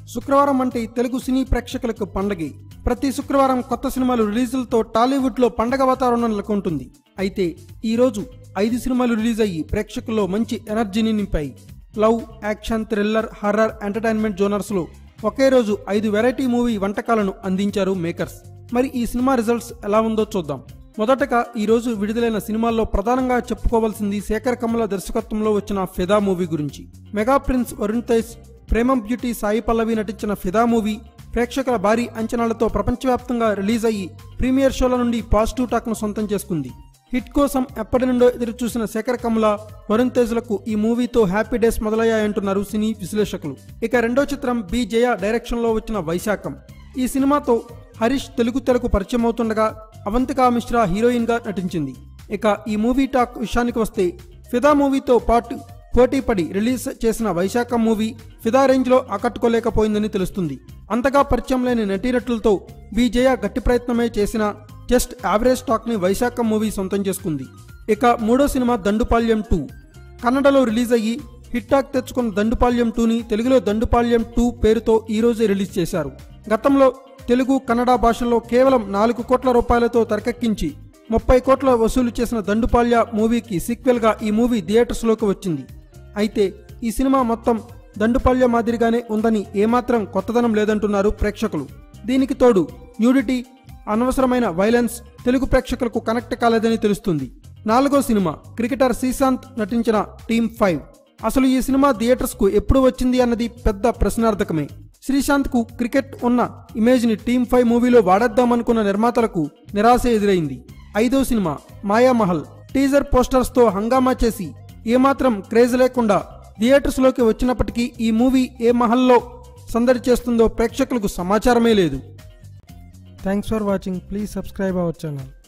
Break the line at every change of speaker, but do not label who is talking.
శుక్రవారం అంటే తెలుగు సినీ ప్రేక్షకులకు పండగే ప్రతి శుక్రవారం కొత్త సినిమాలు రిలీజులతో టాలీవుడ్లో పండగ వాతావరణం నెలకొంటుంది అయితే ఈ రోజు ఐదు సినిమాలు రిలీజ్ అయ్యి ప్రేక్షకుల్లో మంచి ఎనర్జీని నింపాయి love action thriller horror entertainment జోనర్స్లో ఒకే రోజు ఐదు వెరైటీ మూవీ వంటకాలను అందించారు మేకర్స్ మరి ఈ సినిమా రిజల్ట్స్ ఎలా ఉందో చూద్దాం మొదటగా ఈ రోజు విడుదలైన సినిమాల్లో ప్రధానంగా చెప్పుకోవాల్సింది శేఖర్ కమల దర్శకత్వంలో వచ్చిన ఫిదా మూవీ గురించి mega prince Varun Tej Premam beauty Sai Pallavi నటించిన ఫిదా మూవీ ప్రేక్షకుల భారీ అంచనాలతో ప్రపంచవ్యాప్తంగా రిలీజ్ అయ్యి ప్రీమియర్ షోల నుండి పాజిటివ్ టాక్ను సొంతం చేసుకుంది హిట్ కోసం ఎప్పటి నుండో ఎదురు చూసిన శేఖర్ కమల వరుణ్ తేజ్లకు ఈ మూవీతో హ్యాపీ డేస్ మొదలయ్యాయంటున్నారు సినీ విశ్లేషకులు ఇక రెండో చిత్రం బి జయ డైరెక్షన్లో వచ్చిన వైశాఖం ఈ సినిమాతో హరీష్ తెలుగు తెరకు పరిచయం అవుతుండగా అవంతికా మిశ్రా హీరోయిన్గా నటించింది ఇక ఈ మూవీ టాక్ విషయానికి వస్తే ఫిదా మూవీతో పాటు పోటీపడి రిలీజ్ చేసిన వైశాఖం మూవీ ఫిదా రేంజ్లో ఆకట్టుకోలేకపోయిందని తెలుస్తుంది అంతగా పరిచయం లేని నటీనటులతో విజయ గట్టి ప్రయత్నమే చేసిన జస్ట్ యావరేజ్ టాక్ ని వైశాఖం మూవీ సొంతం చేసుకుంది ఇక మూడో సినిమా దండుపాల్యం టూ కన్నడలో రిలీజ్ అయ్యి హిట్ టాక్ తెచ్చుకున్న దండుపాల్యం టూని తెలుగులో దండుపాల్యం టూ పేరుతో ఈ రోజే రిలీజ్ చేశారు గతంలో తెలుగు కన్నడ భాషల్లో కేవలం నాలుగు కోట్ల రూపాయలతో తెరకెక్కించి ముప్పై కోట్ల వసూలు చేసిన దండుపాల్య మూవీకి సీక్వెల్ గా ఈ మూవీ థియేటర్స్లోకి వచ్చింది అయితే ఈ సినిమా మొత్తం దండుపాల్య మాదిరిగానే ఉందని ఏమాత్రం కొత్తదనం లేదంటున్నారు ప్రేక్షకులు దీనికి తోడు న్యూడిటీ అనవసరమైన వైలెన్స్ తెలుగు ప్రేక్షకులకు కనెక్ట్ కాలేదని తెలుస్తుంది నాలుగో సినిమా క్రికెటర్ శ్రీశాంత్ నటించిన టీమ్ ఫైవ్ అసలు ఈ సినిమా థియేటర్స్ కు ఎప్పుడు వచ్చింది అన్నది పెద్ద ప్రశ్నార్థకమే శ్రీశాంత్ కు క్రికెట్ ఉన్న ఇమేజ్ ని టీమ్ ఫైవ్ మూవీలో వాడేద్దామనుకున్న నిర్మాతలకు నిరాశ ఎదురైంది ఐదో సినిమా మాయామహల్ టీజర్ పోస్టర్స్ తో హంగామా చేసి ఏమాత్రం క్రేజ్ లేకుండా థియేటర్స్ లోకి వచ్చినప్పటికీ ఈ మూవీ ఏ మహల్లో సందడి చేస్తుందో ప్రేక్షకులకు సమాచారమే లేదు thanks for watching please subscribe our channel